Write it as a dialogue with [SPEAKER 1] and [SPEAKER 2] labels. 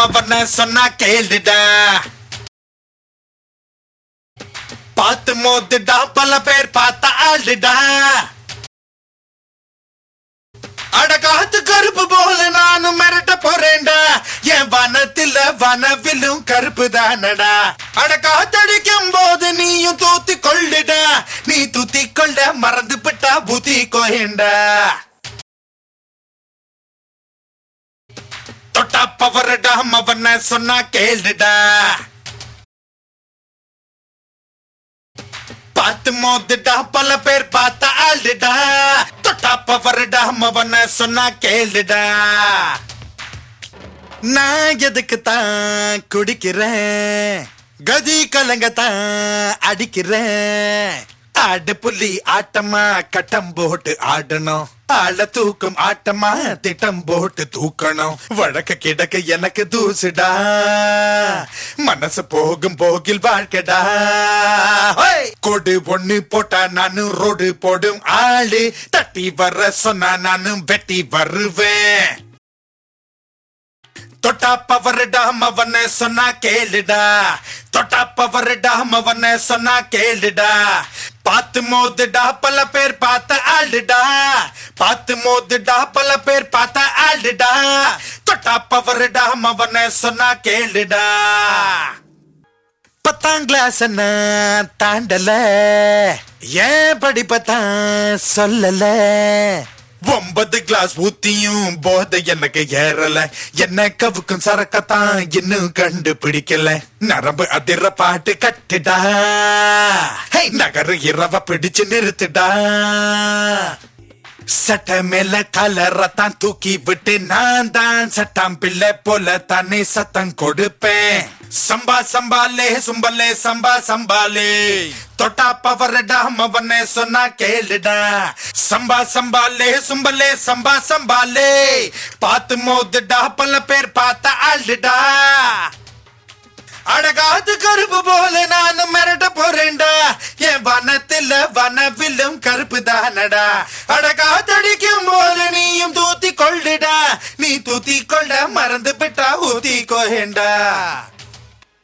[SPEAKER 1] அவன சொன்னா கேளுடா பார்த்து மோதுடா பல பேர் பார்த்த ஆளுடா அட காத்து கருப்பு போல நானும் மிரட்ட போறேன்டா என் வனத்தில வனவிலும் கருப்பு தானடா அட காத்தடிக்கும் போது நீயும் தூத்தி கொள்ளுடா நீ தூத்தி கொள்ள மறந்து விட்டா புத்தி கோயண்டா தொட்டா பவரடா அவன சொன்னா கேளுடா பார்த்து மோதுடா பல பேர் பார்த்த ஆளுடா தொட்டா பவரடா அவன சொன்னா கேளுடா நான் எதுக்கு தான் குடிக்கிறேன் கதி கலங்கத்தான் அடிக்கிறேன் ஆடு புலி ஆட்டமா கட்டம் போட்டு ஆடணும் ஆள தூக்கும் ஆட்டமா திட்டம் போட்டு தூக்கணும் வழக்க கிடக்க எனக்கு தூசுடா மனசு போகும் போகில் வாழ்க்கடா ஹோய்! கொடு ஒண்ணு போட்டா நானும் ரோடு போடும் ஆளு தட்டி வர சொன்னா நானும் வெட்டி வருவேன் தொட்டா பவர்டா அவன சொன்னா கேளுடா தொட்டா பவர்டா அவன சொன்னா கேளுடா பார்த்து மோதுடா பல பேர் பார்த்த ஆளுடா பார்த்து மோதுடா பல பேர் பார்த்த ஆளுடா தொட்டா பவர்டா அவன சொன்னா கேளுடா பத்தாம் கிளாஸ் நான் தாண்டல ஏன் படிப்பத்தான் சொல்லல ஒன்பது கிளாஸ் ஊத்தியும் போத எனக்கு ஏறல என்ன கவுக்கும் சரக்கத்தான் இன்னும் கண்டுபிடிக்கல நரம்பு அதிர பாட்டு கட்டுடா ஹே, நகரு இரவ பிடிச்சு நிறுத்துடா சட்ட மேல கலரத்தான் தூக்கி விட்டு நான் தான் சட்டம் பிள்ளை போல தானே சத்தம் கொடுப்பேன் சம்பா சம்பாலே சும்பலே சம்பா சம்பாலே தொட்டா பவரடா அவனே சொன்னா கேளுடா சம்பா சம்பாலே சும்பலே சம்பா சம்பாலே பார்த்து மோதுடா பல பேர் பார்த்த ஆளுடா அடகாது கருப்பு போல நானும் மிரட்ட போறேன்டா என் வனத்துல வனவிலும் கருப்பு தானடா அடகாத்தடிக்கும் போது நீயும் தூத்தி கொள்ளுடா நீ தூத்தி கொள்ள மறந்து விட்டா ஊத்தி கோயண்டா